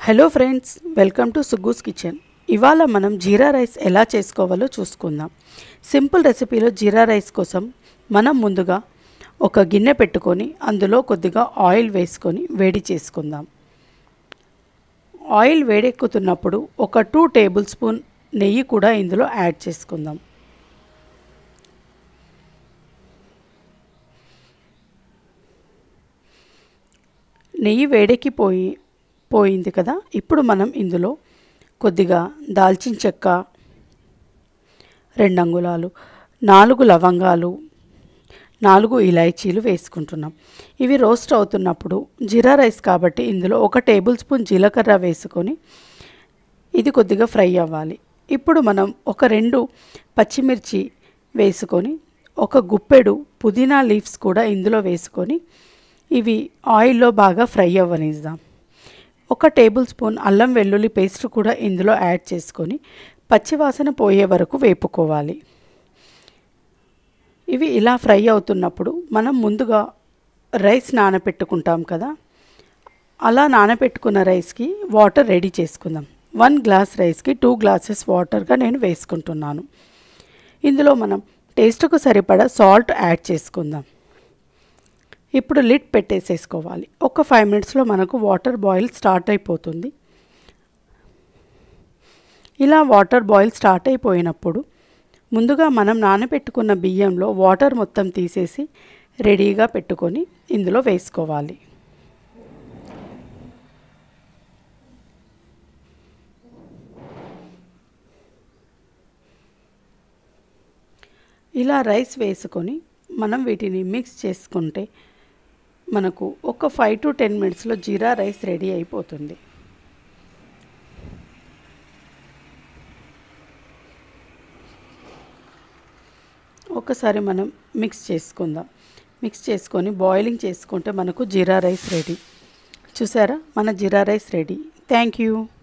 hello friends welcome to Suggu's kitchen ఇవాళ మనం జీరా rice ఎలా చేసుకోవాలో చూసుకుందాం సింపుల్ రెసిపీలో జీరా రైస్ కోసం మనం ముందుగా ఒక గిన్నె పెట్టుకొని అందులో కొద్దిగా ఆయిల్ వేసుకొని వేడి చేసుకుందాం ఆయిల్ వేడెక్కుతున్నప్పుడు ఒక టూ టేబుల్ స్పూన్ నెయ్యి కూడా ఇందులో యాడ్ చేసుకుందాం నెయ్యి వేడెక్కిపోయి పోయింది కదా ఇప్పుడు మనం ఇందులో కొద్దిగా దాల్చిన చెక్క రెండు అంగుళాలు నాలుగు లవంగాలు నాలుగు ఇలాచీలు వేసుకుంటున్నాం ఇవి రోస్ట్ అవుతున్నప్పుడు జీరా రైస్ కాబట్టి ఇందులో ఒక టేబుల్ స్పూన్ జీలకర్ర వేసుకొని ఇది కొద్దిగా ఫ్రై అవ్వాలి ఇప్పుడు మనం ఒక రెండు పచ్చిమిర్చి వేసుకొని ఒక గుప్పెడు పుదీనా లీవ్స్ కూడా ఇందులో వేసుకొని ఇవి ఆయిల్లో బాగా ఫ్రై అవ్వనిద్దాం ఒక టేబుల్ స్పూన్ అల్లం వెల్లుల్లి పేస్ట్ కూడా ఇందులో యాడ్ చేసుకొని పచ్చివాసన పోయే వరకు వేపుకోవాలి ఇవి ఇలా ఫ్రై అవుతున్నప్పుడు మనం ముందుగా రైస్ నానబెట్టుకుంటాం కదా అలా నానబెట్టుకున్న రైస్కి వాటర్ రెడీ చేసుకుందాం వన్ గ్లాస్ రైస్కి టూ గ్లాసెస్ వాటర్గా నేను వేసుకుంటున్నాను ఇందులో మనం టేస్ట్కు సరిపడా సాల్ట్ యాడ్ చేసుకుందాం ఇప్పుడు లిడ్ పెట్టేసేసుకోవాలి ఒక ఫైవ్ మినిట్స్లో మనకు వాటర్ బాయిల్ స్టార్ట్ అయిపోతుంది ఇలా వాటర్ బాయిల్ స్టార్ట్ అయిపోయినప్పుడు ముందుగా మనం నానబెట్టుకున్న బియ్యంలో వాటర్ మొత్తం తీసేసి రెడీగా పెట్టుకొని ఇందులో వేసుకోవాలి ఇలా రైస్ వేసుకొని మనం వీటిని మిక్స్ చేసుకుంటే మనకు ఒక ఫైవ్ టు టెన్ మినిట్స్లో జీరా రైస్ రెడీ అయిపోతుంది ఒకసారి మనం మిక్స్ చేసుకుందాం మిక్స్ చేసుకొని బాయిలింగ్ చేసుకుంటే మనకు జీరా రైస్ రెడీ చూసారా మన jeera rice ready thank you